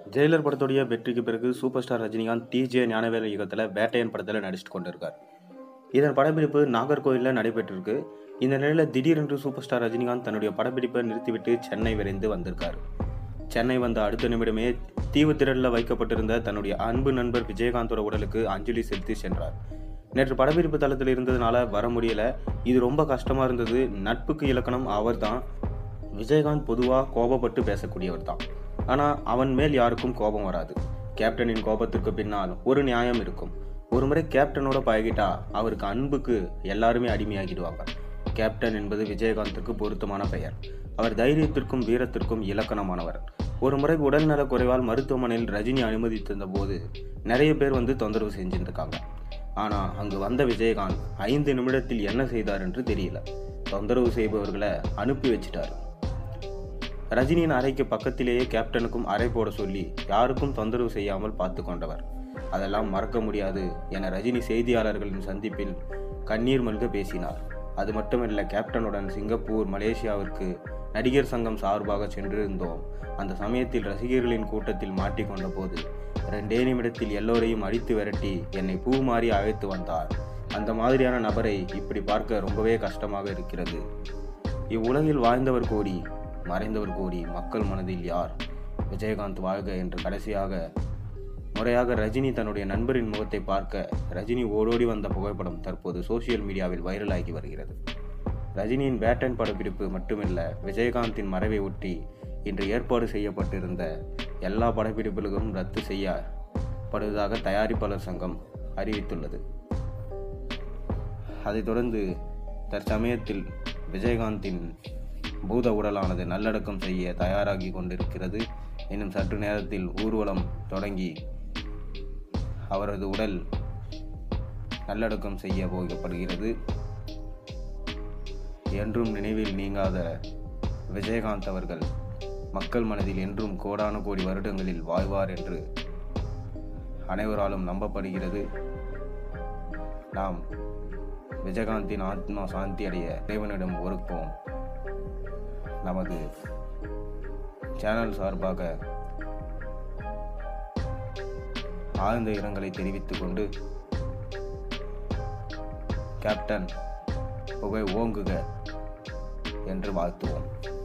Jailer படத்துடைய வெற்றிக்கு பிறகு super star Rajinikanth TJ Gnanavel இயக்கத்தில் வேட்டையன் படத்தில் நடிச்சிட்டு கொண்டிருக்கார் இதன் படப்பிடிப்பு நாகர்கோவிலில் நடைபெற்றிருக்கு இந்த நிலையில் திடீரென்று சூப்பர் ஸ்டார் ரஜினிகாந்த் தன்னுடைய படப்பிடிப்பை நிறுத்திவிட்டு சென்னை விரைந்து வந்திருக்கார் சென்னை வந்த அடுத்த நிமிடமே தீவு திடலில் வைக்கப்பட்டிருந்த தன்னுடைய அன்பு நண்பர் விஜயகாந்தோட உடலுக்கு அஞ்சலி செலுத்தி சென்றார் நேற்று படப்பிடிப்பு தளத்தில் இருந்ததுனால வர முடியல இது ரொம்ப கஷ்டமாக இருந்தது நட்புக்கு இலக்கணம் அவர்தான் விஜயகாந்த் பொதுவாக கோபப்பட்டு பேசக்கூடியவர் தான் ஆனால் அவன் மேல் யாருக்கும் கோபம் வராது கேப்டனின் கோபத்திற்கு பின்னால் ஒரு நியாயம் இருக்கும் ஒரு முறை கேப்டனோட பழகிட்டா அவருக்கு அன்புக்கு எல்லாருமே அடிமையாகிடுவாங்க கேப்டன் என்பது விஜயகாந்திற்கு பொருத்தமான பெயர் அவர் தைரியத்திற்கும் வீரத்திற்கும் இலக்கணமானவர் ஒரு முறை உடல்நலக் குறைவால் மருத்துவமனையில் ரஜினி அனுமதித்திருந்த போது நிறைய பேர் வந்து தொந்தரவு செஞ்சுருக்காங்க ஆனால் அங்கு வந்த விஜயகாந்த் ஐந்து நிமிடத்தில் என்ன செய்தார் என்று தெரியல தொந்தரவு செய்பவர்களை அனுப்பி வச்சிட்டார் ரஜினியின் அறைக்கு பக்கத்திலேயே கேப்டனுக்கும் அறை போட சொல்லி யாருக்கும் தொந்தரவு செய்யாமல் பார்த்து கொண்டவர் அதெல்லாம் மறக்க முடியாது என ரஜினி செய்தியாளர்களின் சந்திப்பில் கண்ணீர் மல்க பேசினார் அது மட்டுமல்ல கேப்டனுடன் சிங்கப்பூர் மலேசியாவிற்கு நடிகர் சங்கம் சார்பாக சென்றிருந்தோம் அந்த சமயத்தில் ரசிகர்களின் கூட்டத்தில் மாட்டிக்கொண்ட போது ரெண்டே நிமிடத்தில் எல்லோரையும் அடித்து விரட்டி என்னை பூ மாறி அழைத்து வந்தார் அந்த மாதிரியான நபரை இப்படி பார்க்க ரொம்பவே கஷ்டமாக இருக்கிறது இவ்வுலகில் வாழ்ந்தவர் கோடி மறைந்தவர் கோடி மக்கள் மனதில் யார் விஜயகாந்த் வாழ்க என்று கடைசியாக முறையாக ரஜினி தன்னுடைய நண்பரின் முகத்தை பார்க்க ரஜினி ஓடோடி வந்த புகைப்படம் தற்போது சோசியல் மீடியாவில் வைரலாகி வருகிறது ரஜினியின் பேட்டன் படப்பிடிப்பு மட்டுமல்ல விஜயகாந்தின் மறைவை ஒட்டி இன்று ஏற்பாடு செய்யப்பட்டிருந்த எல்லா படப்பிடிப்புகளும் ரத்து செய்யப்படுவதாக தயாரிப்பாளர் சங்கம் அறிவித்துள்ளது அதைத் தொடர்ந்து தற்சமயத்தில் விஜயகாந்தின் பூத உடலானது நல்லடக்கம் செய்ய தயாராகி கொண்டிருக்கிறது இன்னும் சற்று நேரத்தில் ஊர்வலம் தொடங்கி அவரது உடல் நல்லடக்கம் செய்ய போகப்படுகிறது என்றும் நினைவில் நீங்காத விஜயகாந்த் அவர்கள் மக்கள் மனதில் என்றும் கோடான கோடி வருடங்களில் வாழ்வார் என்று அனைவராலும் நம்பப்படுகிறது நாம் விஜயகாந்தின் ஆத்மா சாந்தி அடைய இறைவனிடம் ஒருப்போம் நமது சேனல் சார்பாக ஆழ்ந்த இரங்கலை தெரிவித்துக் கொண்டு கேப்டன் புகை ஓங்குக என்று வாழ்த்துவோம்